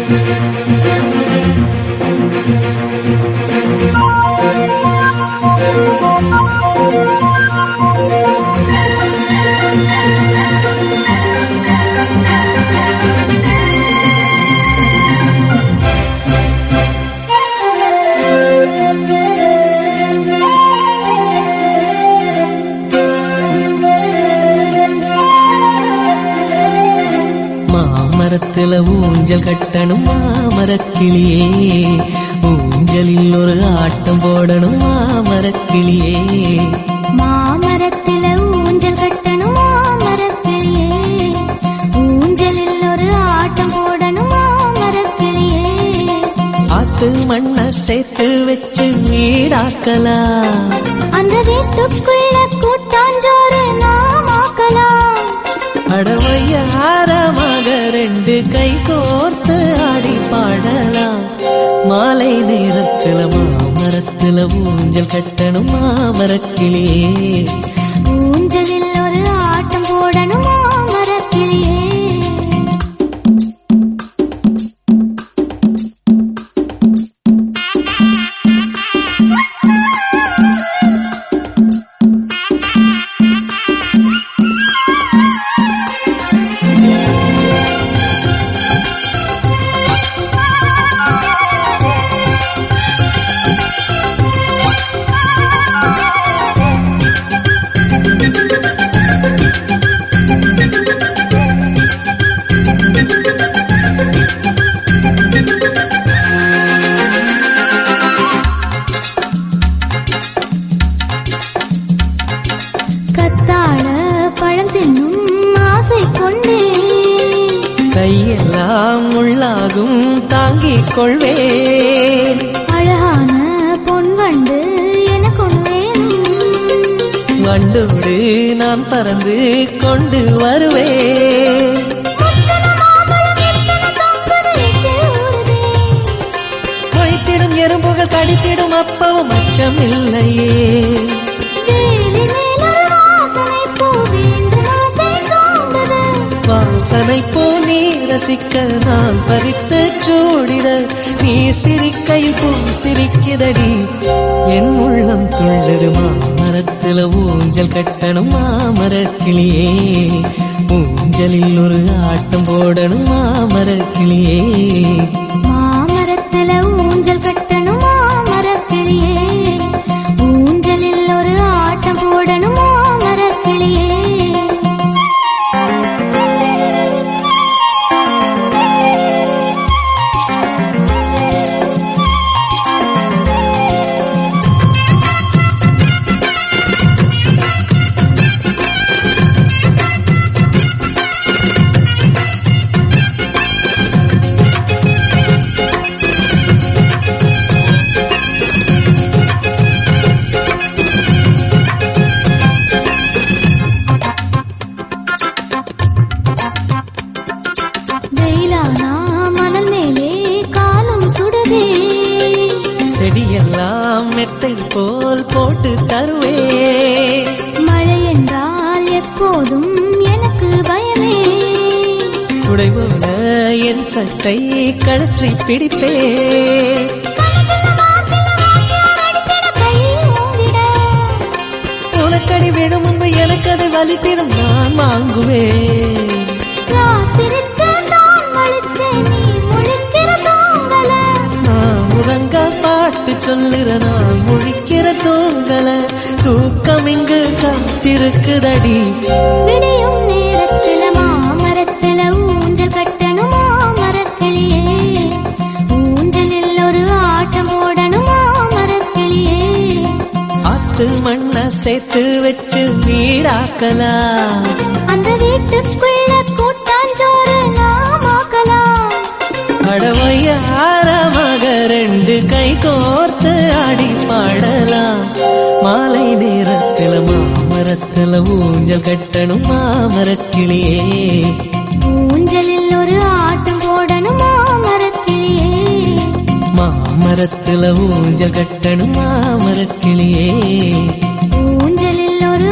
மாமரத்துல ஊஞ்சல் கட்டணும் மாமரக்கிளியே ஊஞ்சலில் ஒரு ஆட்டம் போடணும் மாமரக்கிளியே மாமரத்தில ஊஞ்சல் கட்டணும் மாமரக்கிளியே ஊஞ்சலில் ஒரு ஆட்டம் போடணும் மாமரக்கிளியே ஆத்து மண்ண சேர்த்து வச்சு வீடாக்கலாம் அந்த வீட்டுக்குள்ள கூட்டாஞ்சோறு நாம் ஆக்கலாம் அடவையாரமாக ரெண்டு கை கோர்த்து ஆடி பாடலாம் மாலை நேரத்துல மாமரத்துல ஊஞ்சல் கட்டணும் மாமரக்கிளியே ஊஞ்சலில் ஒரு ஆட்டம் போடணும் மாமரக்கிளியே கத்தாழ பழம் தின்னும் ஆசை கொண்டே கையெல்லாம் உள்ளாகும் தாங்கிக் கொள்வேன் அழகான பொன் வண்டு எனக்கு ஒன்று வேணும் வண்டோடு நான் பறந்து கொண்டு வருவேன் முத்தன மாம்பழம் எத்தனை தொங்குது எச்சில் ஊறுதே. மொய்த்திடும் எறும்புகள் கடித்திடும் அப்பவும் அச்சம் இல்லையே வேலி மேலொரு வாசனை பூ வேண்டும் ஆசை தூண்டுது. வாசனை போ நீ ரசிக்க நான் பறித்து சூடிட நீ சிரிக்கையில் பூ சிரிக்குதடி என் உள்ளம் துள்ளது மாமரத்துல ஊஞ்சல் கட்டணும் மாமரக்கிளியே ஊஞ்சலில் ஒரு ஆட்டம் போடணும் மாமரக்கிளியே மாமரத்துல ஊஞ்சல் கட்டணும் மாமரக்கிளியே ஊஞ்சலில் ஒரு ஆட்டம் போடணும் மாமரக்கிளியே வெயிலானா மணல் மேலே காலம் சுடுதே செடியெல்லாம் மெத்தை போல் போட்டு தருவே மழை என்றால் எப்போதும் எனக்கு பயமே குடை போல என் சட்டை கழற்றி பிடிப்பே கை ஓங்கிட உனக்கடி விடும் முன்பு எனக்கு அது வலித்திடும் நான் வாங்குவேன் ராத்திரிக்கு தான் முழிச்சேன் நீ முழிக்கிற தூங்கல நான் உறங்க பாட்டு சொல்லுற நான் முழிக்கிற தூங்கல தூக்கம் இங்கு காத்திருக்குதடி விடியும் நேரத்துல மாமரத்துல ஊஞ்சல் கட்டணும் மாமரக்கிளியே ஊஞ்சலில் ஒரு ஆட்டம் போடணும் மாமரக்கிளியே ஆத்து மண்ண சேர்த்து வச்சு வீடாக்கலாம் அந்த வீட்டுக்குள்ள கூட்டாஞ்சோறு நாம் ஆக்கலாம் அடவையாரமாக ரெண்டு கை கோர்த்து ஆடி பாடலாம் மாலை நேரத்துல மாமரத்துல ஊஞ்சல் கட்டணும் மாமரக்கிளியே ஊஞ்சலில் ஒரு ஆட்டம் போடணும் மாமரக்கிளியே மாமரத்துல ஊஞ்சல் கட்டணும் மாமரக்கிளியே ஊஞ்சலில் ஒரு